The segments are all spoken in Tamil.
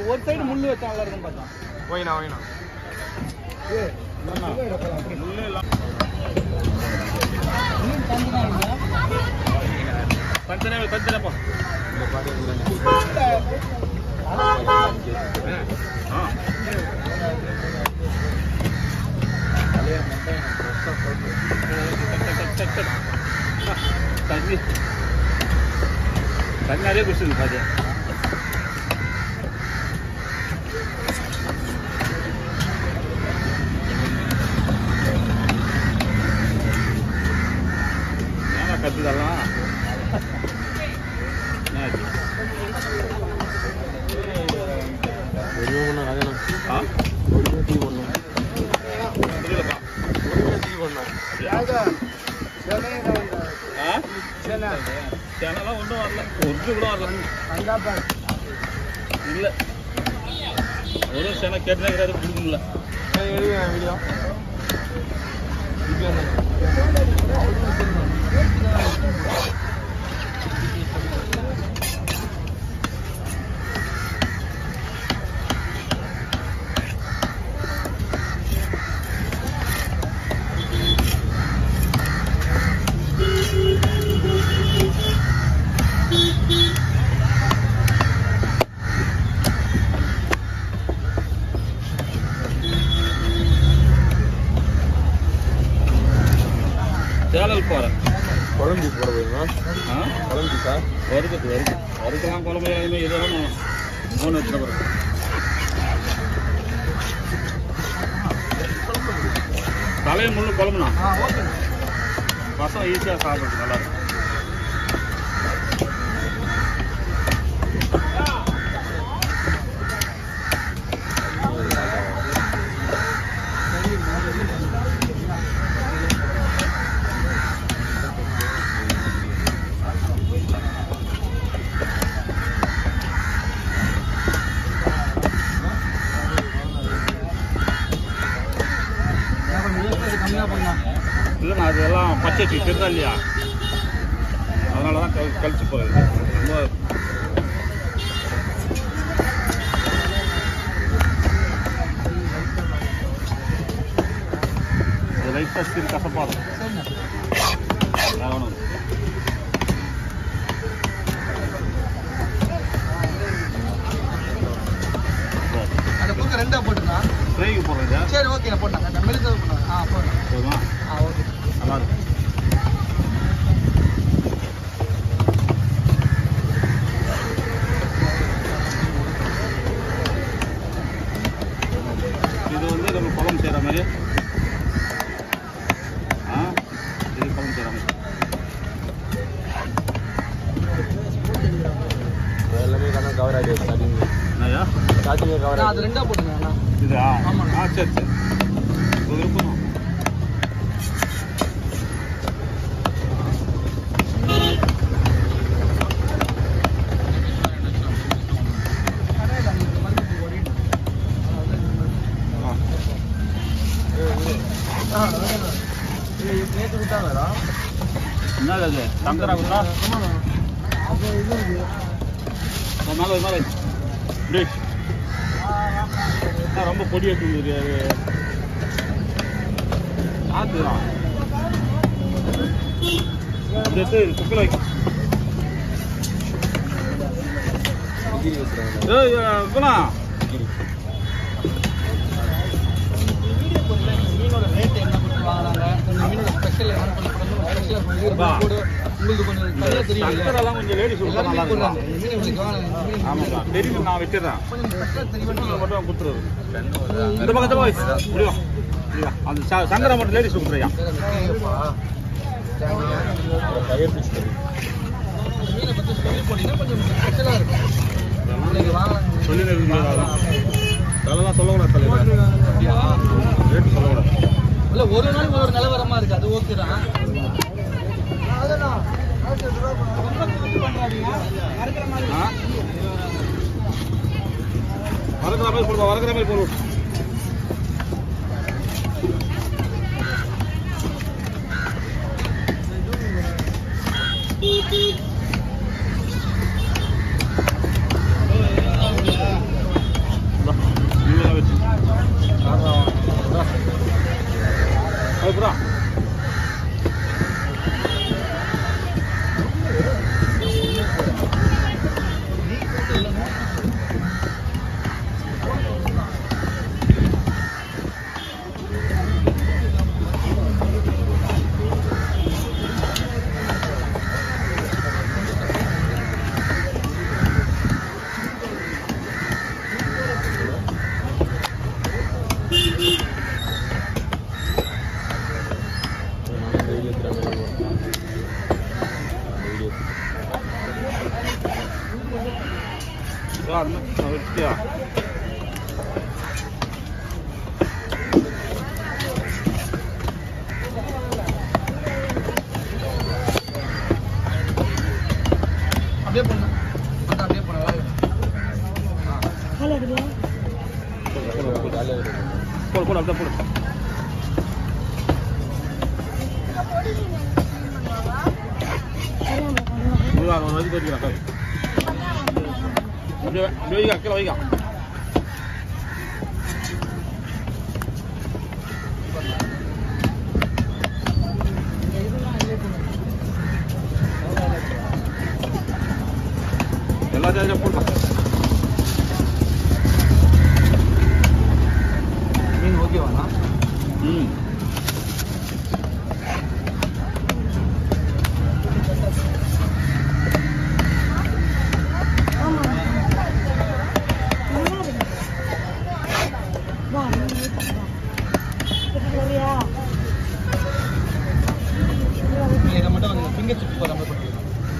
ஒரு சைடு முள்ளு வச்சா நல்லா இருக்கும் பார்த்தா ஓய்ண்ணா ஓய்ண்ணா முள்ளு இல்லாம தனித்தனே தனித்தனே போ ஆ தண்ணி தண்ணி நிறைய குடிச்சிருக்கு பாத்தியா ஏன்னா கத்துதெல்லாம் என்னாச்சு ஆ புரியலப்பா ஆ சேனலாம் ஒன்றும் வரல ஒன்று கூட வரல இல்லை ஒரு சேனை கேட்டுனே கிடையாது கொடுக்க முடியல வீடியோ சேனல் போகிறேன் குழம்பு போட போயிருந்தா ஆ குழம்பு சார் வறுக்குது வறுக்கு வறுக்கலாம் குழம்பு எல்லாமே இதெல்லாம் நான் மூணு வச்சு பிறகு தலையை முள்ளு குழம்புனா பசங்க ஈஸியாக சாப்பிடுறது நல்லா இருக்கும் கம்மியாக பண்ணலாம் இல்லைண்ணா அதெல்லாம் பச்சை டீ தெரிதா இல்லையா அதனால தான் கழி கழிச்சு போகிறது ரொம்ப இது லைட்டாக ஸ்கின் கசப்பாக இருக்கும் வேற ஒண்ணும் இல்ல. சரி. அந்த புக்கு ரெண்டா போட்டுருந்தா ஃப்ரைக்கு போடுறது சரி ஓகே நான் போட்டாங்க அந்த மெலிசா போட்டாங்க ஆ போடுறேன் போதுமா ஆ ஓகே நல்லா இருக்கும் இது வந்து நம்ம குழம்பு செய்கிற மாதிரி ஆ இது குழம்பு செய்கிற மாதிரி எல்லாமே கணக்கு கவர் ஆகிடுச்சு ஸ்டார்டிங் என்னய்யா ஸ்டார்டிங்கே கவர் நான் ஆகிடுச்சு அது ரெண்டா போட்டுங்க அண்ணா இதா ஆமாண்ணா. ஆ சரி சரி ஒரு விருப்பம் தான். ஆ நேற்று விட்டாங்களா என்னது அது சங்கரா குத்தா அது இது இருக்கு ஒரு மேலே ஒரு மேலே டேய் என்ன ரொம்ப பொடியாக தூங்குது அது ஆத்துதான் அப்படி எடுத்து குக்கில் வைக்கும் டிகிரி வச்சுருவாங்க ஏய் குணா வீடியோ போடல மீனோட ரேட் என்ன கொடுத்து வாங்குறாங்க இந்த மீனோட ஸ்பெஷல் என்ன பண்ணி ஸ்பெஷல் வா. கூட உங்களுக்கு கொஞ்சம் சரியா தெரியும் சங்கரெல்லாம் கொஞ்சம் லேடிஸ் கொடுத்தா நல்லா எல்லாருமே இருக்கும் போடுறாங்க இந்த மீன் உங்களுக்கு வாங்க இந்த மீன் ஆமாப்பா தெரியும் நான் வச்சிடுறேன் கொஞ்சம் ஸ்பெஷலாக தெரியும் இவங்க மட்டும் கொடுத்துருது இந்த பக்கத்தை போய் முடியும் முடியும் அந்த ச- சங்கரா மட்டும் லேடிஸ் கொடுத்துறியா ஃபயர் ஃபிஷ் கறி மீனை பற்றி சொல்லி போட்டீங்கன்னா கொஞ்சம் ஸ்பெஷலாக இருக்கும் நீங்கள் வாங்கலாம் சொல்லி அதெல்லாம் சொல்லக்கூடாது தலைவர் அப்படியா ரேட்டு சொல்லக்கூடாது இல்ல ஒரு நாள் ஒரு நிலவரமா இருக்கு அது ஓகே தான் ஆ வறக்கிற மாதிரி போடுவா வறக்கிற மாதிரி போடுவோம் ஓகேவா அப்படியே போடணும் அதான் அப்படியே போடணும் ஜாலியாக இருக்கு போடு போடு அப்படியே போடு முருகா ஒரு வரைக்கும் தெரிஞ்சுக்கலாம் கவி அப்படியே வை- அப்படியே வைக்கா கீழே வைக்கா எல்லா ஜாதியும் போடுப்பா மீன் ஓகேவாண்ணா ம் இல்லை இதை மட்டும் அந்த ஃபிங்கர் சிப்ஸ் போகிற மாதிரி போட்டுருக்கோம்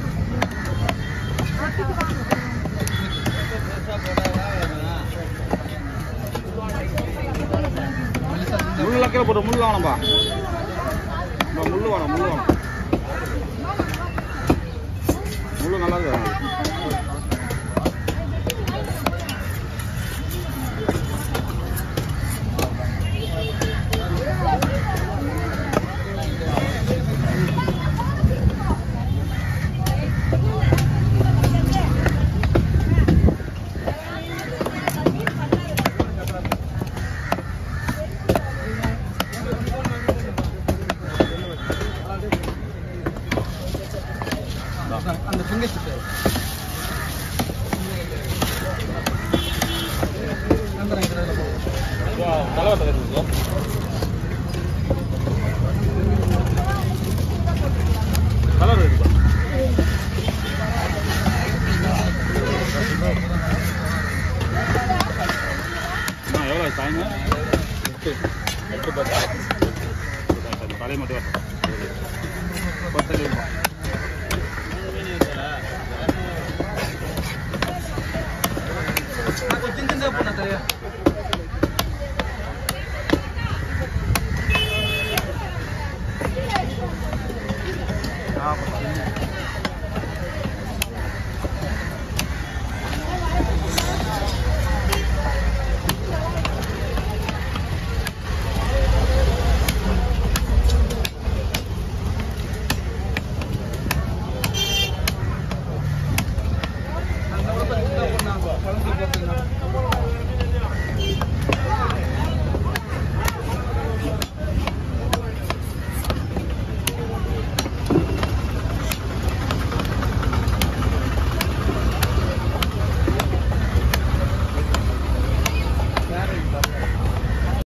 முள்ளு கீழே போட்டு முள்ளு வேணாம்பா இந்த முள்ளு வேணாம் முள்ளு வேணாம் முள்ளு நல்லா இருக்கு அந்த ஃபிங்கர் சிப்ஸ் அந்த நான் இதில் போடுவோம் தலைவட்ட இருக்கு கலர் இருக்கு அண்ணா எவ்வளோ டைம் எட்டு பத்து தலையை மட்டும் வரட்டும். பத்து ரூபா. கொஞ்சம் சின்ன போனா தெரியும்